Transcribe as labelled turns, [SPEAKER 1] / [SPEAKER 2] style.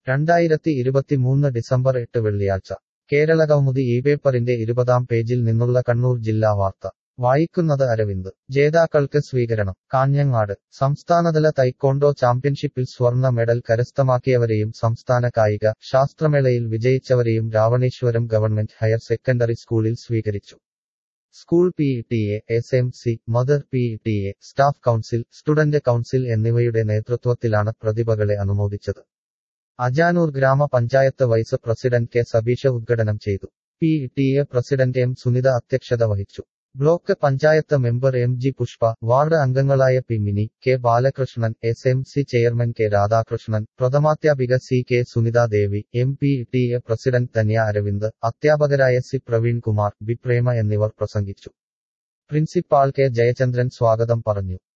[SPEAKER 1] രണ്ടായിരത്തി ഇരുപത്തിമൂന്ന് ഡിസംബർ എട്ട് വെള്ളിയാഴ്ച കേരള കൗമുദി ഈ പേപ്പറിന്റെ ഇരുപതാം പേജിൽ നിന്നുള്ള കണ്ണൂർ ജില്ലാ വാർത്ത വായിക്കുന്നത് അരവിന്ദ് ജേതാക്കൾക്ക് സ്വീകരണം കാഞ്ഞങ്ങാട് സംസ്ഥാനതല തൈക്കോണ്ടോ ചാമ്പ്യൻഷിപ്പിൽ സ്വർണ്ണ മെഡൽ കരസ്ഥമാക്കിയവരെയും സംസ്ഥാന കായിക ശാസ്ത്രമേളയിൽ വിജയിച്ചവരെയും രാവണേശ്വരം ഗവൺമെന്റ് ഹയർ സെക്കൻഡറി സ്കൂളിൽ സ്വീകരിച്ചു school P T A S M C mother P T A staff council student council എന്നിവയുടെ നേതൃത്വത്തിലാണ് പ്രതിഭകളെ അനുമോദിച്ചത് അജാനൂർ ഗ്രാമപഞ്ചായത്ത് വൈസ് പ്രസിഡന്റ് കെ സബീഷ ഉദ്ഘാടനം ചെയ്തു P T A president M Sunitha അധ്യക്ഷത വഹിച്ചു block panchayat member M G Pushpa ward അംഗങ്ങളായ P Mini K Balakrishnan S M C chairman K Radhakrishnan പ്രഥമാധ്യാപിക C K Sunitha Devi M P T A president Dhanya Aravind അധ്യാപകരായ സി പ്രവീൺ കുമാർ ബി പ്രേമ എന്നിവർ പ്രസംഗിച്ചു പ്രിൻസിപ്പാൾ കെ ജയചന്ദ്രൻ സ്വാഗതം പറഞ്ഞു